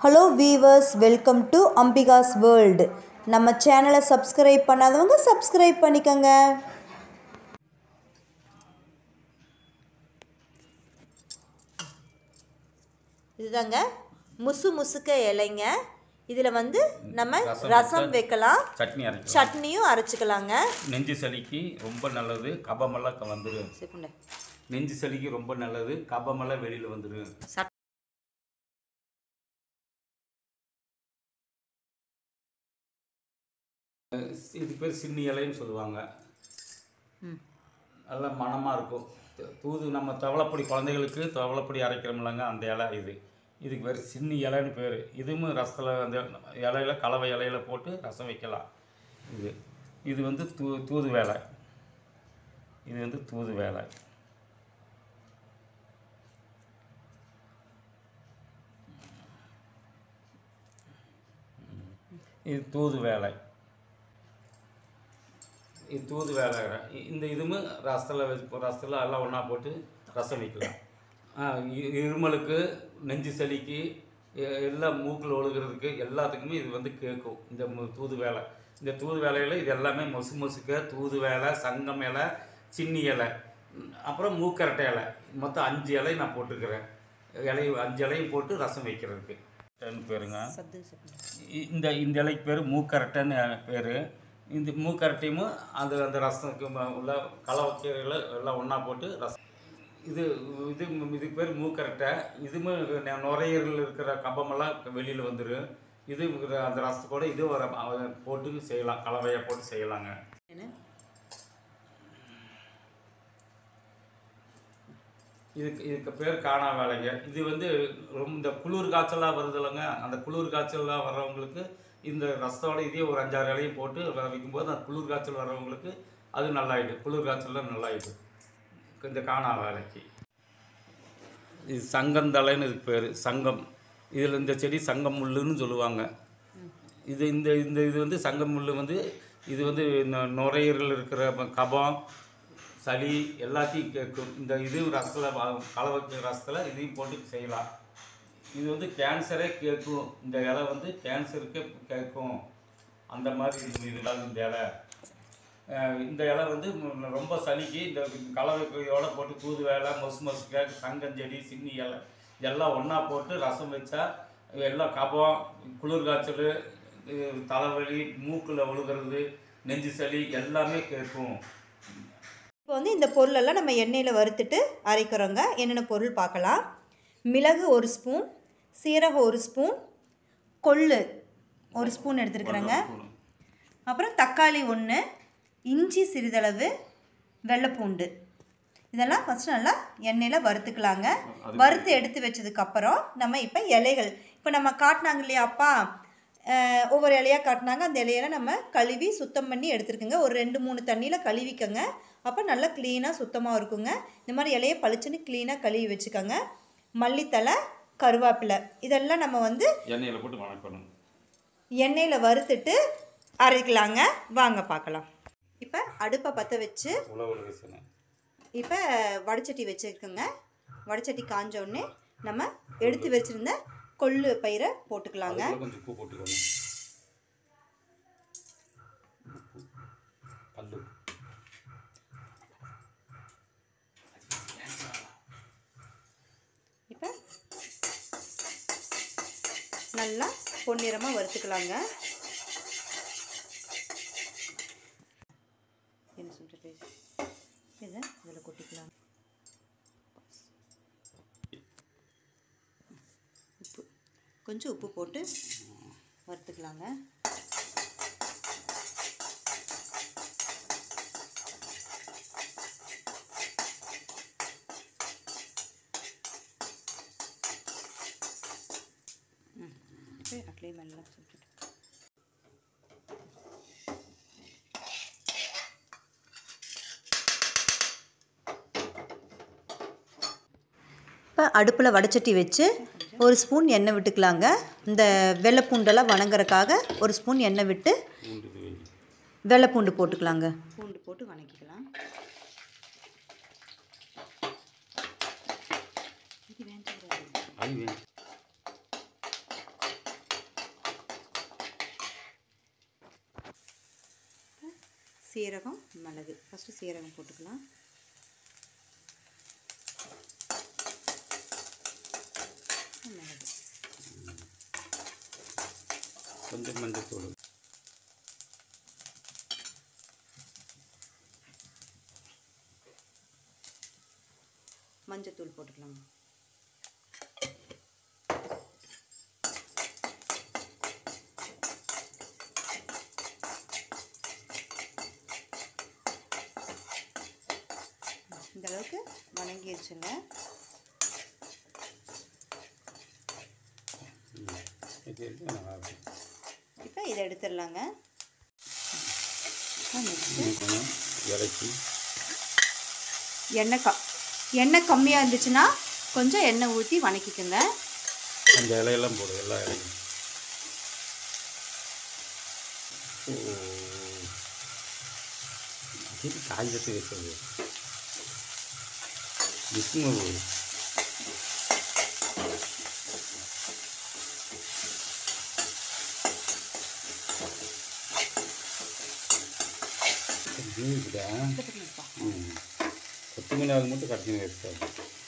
Hello viewers welcome to Ambika's world நம்ம சேனலை subscribe பண்ணாதவங்க சப்ஸ்கிரைப் பண்ணிக்கோங்க இதுதாங்க முசு முசுக்க இலைங்க இதில் வந்து நம்ம ரசம் ரசம் வச்சு வைக்கலாம் சட்னி அரைக்கலாம் சட்னியும் அரைச்சிக்கலாங்க நெஞ்சு சளிக்கு ரொம்ப நல்லது கபமெல்லாம் க- வந்துடும் செக்குண்ட நெஞ்சு சளிக்கு ரொம்ப நல்லது கபமெல்லாம் வெளியில் வந்துடும் சட் இது பேர் சின்னி இலைன்னு சொல்லுவாங்க ம். நல்லா மணமாக இருக்கும் து- தூது நம்ம தவளைப்பொடி குழந்தைகளுக்கு தவளைப்பொடி அரைக்கிறோம்லங்க அந்த இலை இது இதுக்கு பேர் சின்னி இலைன்னு பேர் இதுவும் ரசத்தில் அந்த இலையில கலவை இலையில போட்டு ரசம் வைக்கலாம் இது இது வந்து தூ தூது வேலை இது வந்து தூது வேலை இது தூது வேலை இது தூது வேலை இ- இந்த இதுவும் ரசத்தில் வச்சு ரசத்தில் எல்லாம் ஒன்றா போட்டு ரசம் வைக்கலாம் ஆ, இ- இருமலுக்கு நெஞ்சு சளிக்கு எ- எல்லாம் மூக்கில் ஒழுகிறதுக்கு எல்லாத்துக்குமே இது வந்து கேட்கும் இந்த மு- தூது வேலை இந்த தூது வேலையில் இது எல்லாமே மொசு மொசுக்க தூது வேலை சங்கம் இலை சின்னி இலை ம், அப்புறம் மூக்கரட்டை இலை மொத்தம் அஞ்சு இலை நான் போட்டுக்கிறேன் இலை அஞ்சு இலையும் போட்டு ரசம் வைக்கிறதுக்கு பேருங்க சத்து செக்குண்ட இ- இந்த இந்த இலைக்கு பேர் மூக்கரட்டைன்னு பேர் இந்த மூக்கரட்டையும் அது அந்த ரசத்துக்கு ம- உள்ள கலவக்கீரைகளை எல்லாம் ஒன்றா போட்டு ரசம் இது இது இதுக்கு பேர் மூக்கரட்டை இதுவும் நு- நுரையீரல் இருக்கிற கபமெல்லாம் வெளியில் வந்துடும் இது இருக்கிற அந்த ரசத்தோட இது ஒரு அ- போட்டு செய்யலாம் கலவையாக போட்டு செய்யலாங்க என்ன இதுக்கு இதுக்கு பேர் காணா வேலைங்க இது வந்து ரொம்ப இந்த குளிர் காய்ச்சலாக வருது இல்லைங்க அந்த குளிர் காய்ச்சலாக வர்றவங்களுக்கு இந்த ரசத்தோட இதே ஒரு அஞ்சாறு இலையும் போட்டு வ- வைக்கும்போது அந்த குளிர் காய்ச்சல் வர்றவங்களுக்கு அது நல்லாயிடும் குளிர் காய்ச்சல்லாம் நல்லாயிடும் இந்த காணா வேலைக்கு இது சங்கந்தலைன்னு இதுக்கு பேர் சங்கம் இதில் இந்த செடி சங்கம் முள்ளுன்னு சொல்லுவாங்க இது இந்த இந்த இது வந்து சங்கம் முள்ளு வந்து இது வந்து நு- நுரையீரல் இருக்கிற ப- கபம் சளி எல்லாத்தையும் கேட்கும் இந்த இது ரசத்தில் கலவை ரசத்தில் இதையும் போட்டு செய்யலாம் இது வந்து கேன்சரே கேட்கும் இந்த இலை வந்து கேன்சருக்கே கேட்கும் அந்த மாதிரி இது இதெல்லாம் இந்த இலை அஹ் இந்த இலை வந்து ம- ரொம்ப சளிக்கு இந்த கலவையோட போட்டு தூது வேலை மொசு மொசுக்க சங்கஞ்செடி சின்னி இலை இதெல்லாம் ஒன்றா போட்டு ரசம் வச்சா எல்லாம் கபம் குளிர் காய்ச்சல் இது தலைவலி மூக்கில் ஒழுகிறது நெஞ்சு சளி எல்லாமே கேட்கும் இப்போ வந்து இந்த பொருளெல்லாம் நம்ம எண்ணெயில் வறுத்துட்டு அரைக்கிறோங்க என்னென்ன பொருள் பார்க்கலாம் மிளகு ஒரு ஸ்பூன் சீரகம் ஒரு ஸ்பூன் கொள்ளு ஒரு ஸ்பூன் எடுத்துருக்குறேங்க அப்புறம் தக்காளி ஒன்று இஞ்சி சிறிதளவு வெள்ளைப்பூண்டு இதெல்லாம் ஃபஸ்ட்டு நல்லா எண்ணெயில் வறுத்துக்கலாங்க வறுத்து எடுத்து வச்சதுக்கப்புறம் நம்ம இப்போ இலைகள் இப்போ நம்ம காட்டினாங்க இல்லையா அப்பா அஹ், ஒவ்வொரு இலையாக காட்டினாங்க அந்த இலையெல்லாம் நம்ம கழுவி சுத்தம் பண்ணி எடுத்துருக்குங்க ஒரு ரெண்டு மூணு தண்ணியில் கழுவிக்கங்க அப்போ நல்லா க்ளீனாக சுத்தமாக இருக்குங்க இந்த மாதிரி இலையை பளிச்சுன்னு க்ளீனாக கழுவி வச்சுக்கோங்க மல்லித்தலை கருவேப்பிலை இதெல்லாம் நம்ம வந்து எண்ணெயில் போட்டு வணக்கணும் எண்ணெயில் வறுத்துட்டு அரைக்கலாங்க வாங்க பார்க்கலாம் இப்போ அடுப்பை பற்ற வச்சு உழவு வீசணும் இப்போ வடச்சட்டி வச்சுருக்கோங்க வடச்சட்டி காஞ்ச உடனே நம்ம எடுத்து வச்சுருந்த கொள்ளு பயிரை போட்டுக்கலாங்க அதுக்குள்ள கொஞ்சம் உப்பு போட்டுக்கணும் உப்பு, கல்லு இப்போ நல்லா பொன்னிறமாக வறுத்துக்கலாங்க என்ன சொல்கிறது இதை இதில் கொட்டிக்கலாம் உப்பு கொஞ்சம் உப்பு போட்டு வறுத்துக்கலாங்க அப்படியே அட்லி மெல்லாம் சொல்லிட்டு இப்போ அடுப்பில் வடச்சட்டி வச்சு ஒரு ஸ்பூன் எண்ணெய் விட்டுக்கலாங்க இந்த வெள்ளைப்பூண்டெல்லாம் வணங்குறதுக்காக ஒரு ஸ்பூன் எண்ணெய் விட்டு பூண்டு இது வேணும். வெள்ளைப்பூண்டு போட்டுக்கலாங்க பூண்டு போட்டு வணக்கிக்கலாம் அது வேணும் சீரகம் மிளகு ஃபஸ்ட்டு சீரகம் போட்டுக்கலாம் மிளகு கொஞ்சம் மஞ்சள் தூள் மஞ்சத்தூள் போட்டுக்கலாம் இந்த அளவுக்கு வணங்கிருச்சுங்க இது வந்து நல்லா இருக்கும் இப்போ இதை எடுத்துடலாங்க நெக்ஸ்ட்டு இன்னும் கொஞ்சம் இறக்கி எண்ணெய் க எண்ணெய் கம்மியாக இருந்துச்சுன்னா கொஞ்சம் எண்ணெய் ஊற்றி வணக்கிக்கோங்க அந்த இலையெல்லாம் போடு எல்லா இலையும் ஓ இது காய்கறி வைக்கிறது விஷ்ணு இருக்குதா ம் கொத்தமல்லி ஆள் மட்டும் கட்டிங் வச்சாரு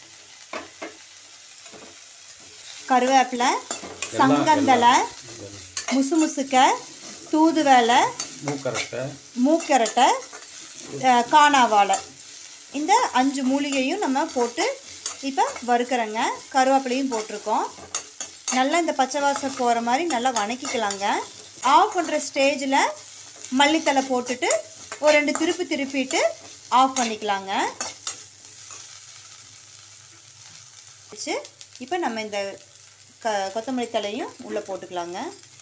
கருவேப்பிலை சங்கந்தலை முசு முசுக்க தூதுவளை மூக்கரட்டை மூக்கரட்டை அஹ், காணாவாழை இந்த அஞ்சு மூலிகையும் நம்ம போட்டு இப்போ வறுக்கிறோங்க கருவேப்பிலையும் போட்டிருக்கோம் நல்லா இந்த பச்சை வாசம் போகிற மாதிரி நல்லா வணக்கிக்கலாங்க ஆஃப் பண்ணுற ஸ்டேஜில் மல்லித்தலை போட்டுட்டு ஒரு ரெண்டு திருப்பி திருப்பிட்டு ஆஃப் பண்ணிக்கலாங்க வச்சு இப்போ நம்ம இந்த க கொத்தமல்லி தலையும் உள்ளே போட்டுக்கலாங்க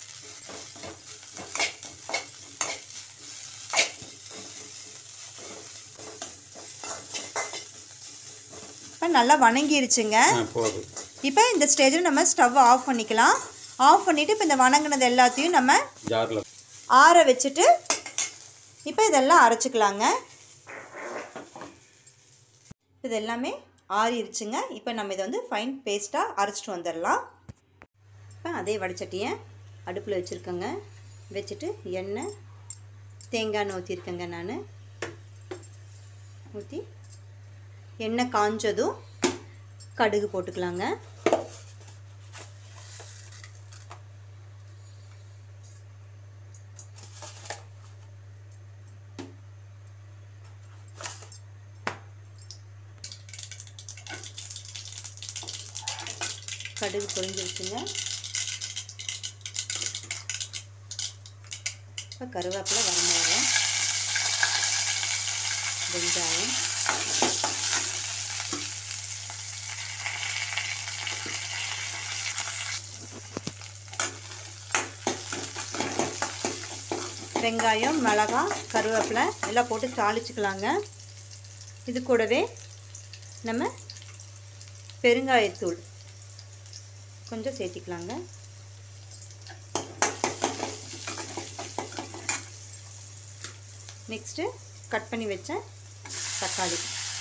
இப்போ நல்லா வணங்கிருச்சுங்க ஆ போதும் இப்போ இந்த ஸ்டேஜில் நம்ம ஸ்டவ் ஆஃப் பண்ணிக்கலாம் ஆஃப் பண்ணிவிட்டு இப்போ இந்த வணங்கினது எல்லாத்தையும் நம்ம ஜாரில் ஆற வச்சுட்டு இப்போ இதெல்லாம் அரைச்சிக்கலாங்க இது எல்லாமே ஆறிருச்சுங்க இப்போ நம்ம இதை வந்து ஃபைன் பேஸ்ட்டாக அரைச்சிட்டு வந்துடலாம் இப்போ அதே வடைச்சட்டியை அடுப்பில் வச்சுருக்கேங்க வச்சுட்டு எண்ணெய் தேங்காய் எண்ணெய் ஊற்றிருக்கேங்க நான் ஊற்றி எண்ணெய் காஞ்சதும் கடுகு போட்டுக்கலாங்க கடுகு பொரிஞ்சிருச்சுங்க இப்போ கருவேப்பிலை வரமிளகாய் வெங்காயம் வெங்காயம் மிளகாய் கருவேப்பிலை எல்லாம் போட்டு தாளிச்சுக்கலாங்க இது கூடவே நம்ம பெருங்காயத்தூள் கொஞ்சம் சேர்த்திக்கலாங்க நெக்ஸ்ட்டு கட் பண்ணி வச்ச தக்காளி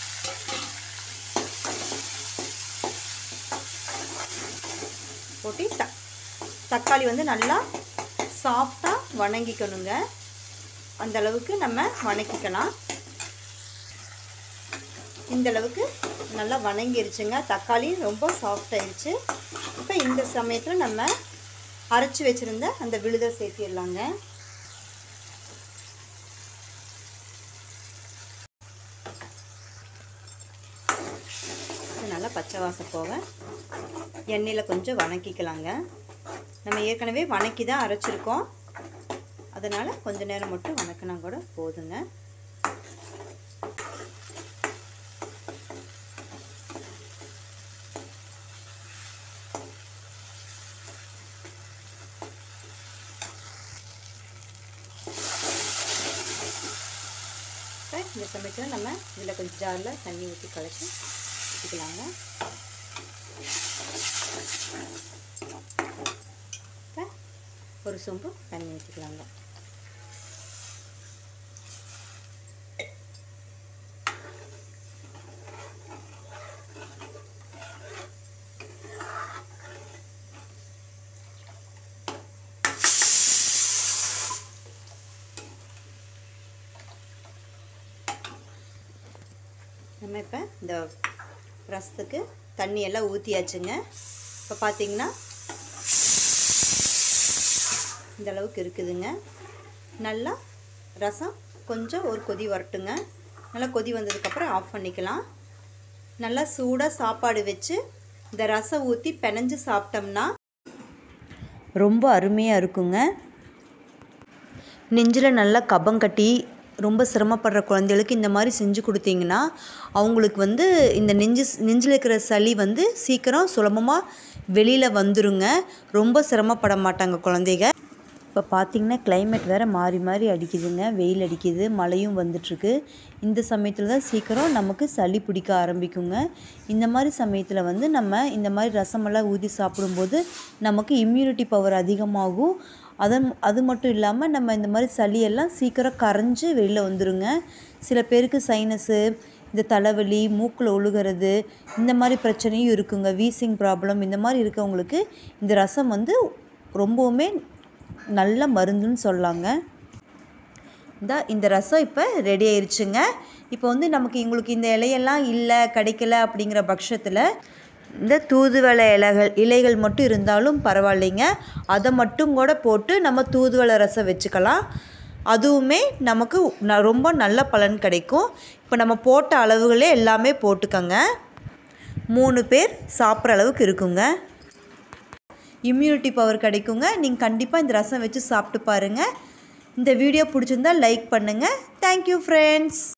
போட்டு த தக்காளி வந்து நல்லா சாஃப்டாக வணங்கிக்கணுங்க அந்த அளவுக்கு நம்ம வணக்கிக்கலாம் இந்த அளவுக்கு நல்லா வணங்கிருச்சுங்க தக்காளி ரொம்ப சாஃப்ட் ஆயிடுச்சு இப்போ இந்த சமயத்தில் நம்ம அரைச்சி வச்சுருந்த அந்த விழுதை சேர்த்திடலாங்க இது நல்லா பச்சை வாசம் போக எண்ணெயில் கொஞ்சம் வணக்கிக்கலாங்க நம்ம ஏற்கனவே வணக்கி தான் அரைச்சிருக்கோம் அதனால் கொஞ்ச நேரம் மட்டும் வணக்கினா கூட போதுங்க இப்போ இந்த சமயத்தில் நம்ம இதில் கொஞ்சம் ஜாரில் தண்ணி ஊற்றி கலச்சி ஊற்றிக்கலாங்க இப்போ ஒரு சொம்பு தண்ணி ஊற்றிக்கலாங்க நம்ம இப்போ இந்த ரசத்துக்கு தண்ணி எல்லாம் ஊற்றியாச்சுங்க இப்போ பார்த்தீங்கன்னா இந்த அளவுக்கு இருக்குதுங்க நல்லா ரசம் கொஞ்சம் ஒரு கொதி வரட்டுங்க நல்லா கொதி வந்ததுக்கப்புறம் ஆஃப் பண்ணிக்கலாம் நல்லா சூடாக சாப்பாடு வச்சு இந்த ரசம் ஊற்றி பிணைஞ்சு சாப்பிட்டோம்னா ரொம்ப அருமையாக இருக்குங்க நெஞ்சில் நல்லா கபம் கட்டி ரொம்ப சிரமப்படுற குழந்தைகளுக்கு இந்த மாதிரி செஞ்சு கொடுத்தீங்கன்னா அவங்களுக்கு வந்து இந்த நெஞ்சு நெஞ்சில் இருக்கிற சளி வந்து சீக்கிரம் சுலபமாக வெளியில் வந்துருங்க ரொம்ப சிரமப்பட மாட்டாங்க குழந்தைங்க இப்போ பார்த்தீங்கன்னா climate வேறு மாறி மாறி அடிக்குதுங்க வெயில் அடிக்குது மழையும் வந்துட்டுருக்கு இந்த சமயத்தில் தான் சீக்கிரம் நமக்கு சளி பிடிக்க ஆரம்பிக்குங்க இந்த மாதிரி சமயத்தில் வந்து நம்ம இந்த மாதிரி ரசமெல்லாம் ஊற்றி சாப்பிடும்போது நமக்கு இம்யூனிட்டி பவர் அதிகமாகும் அதன் அது மட்டும் இல்லாமல் நம்ம இந்த மாதிரி சளியெல்லாம் சீக்கிரம் கரைஞ்சு வெளியில் வந்துருங்க சில பேருக்கு சைனஸு இந்த தலைவலி மூக்கில் ஒழுகிறது இந்த மாதிரி பிரச்சனையும் இருக்குங்க வீசிங் ப்ராப்ளம் இந்த மாதிரி இருக்கவங்களுக்கு இந்த ரசம் வந்து ரொம்பவுமே நல்ல மருந்துன்னு சொல்லாங்க இந்த இந்த ரசம் இப்போ ரெடி ஆயிருச்சுங்க இப்போ வந்து நமக்கு உங்களுக்கு இந்த இலையெல்லாம் இல்லை கிடைக்கல அப்படிங்கிற பட்சத்தில் இந்த தூதுவளை இலைகள் இலைகள் மட்டும் இருந்தாலும் பரவாயில்லைங்க அதை மட்டும் கூட போட்டு நம்ம தூதுவளை ரசம் வச்சுக்கலாம் அதுவுமே நமக்கு ந- ரொம்ப நல்ல பலன் கிடைக்கும் இப்போ நம்ம போட்ட அளவுகளே எல்லாமே போட்டுக்கோங்க மூணு பேர் சாப்பிட்ற அளவுக்கு இருக்குங்க இம்யூனிட்டி பவர் கிடைக்குங்க நீங்கள் கண்டிப்பாக இந்த ரசம் வச்சு சாப்பிட்டு பாருங்கள் இந்த வீடியோ பிடிச்சிருந்தா லைக் பண்ணுங்கள் தேங்க்யூ ஃப்ரெண்ட்ஸ்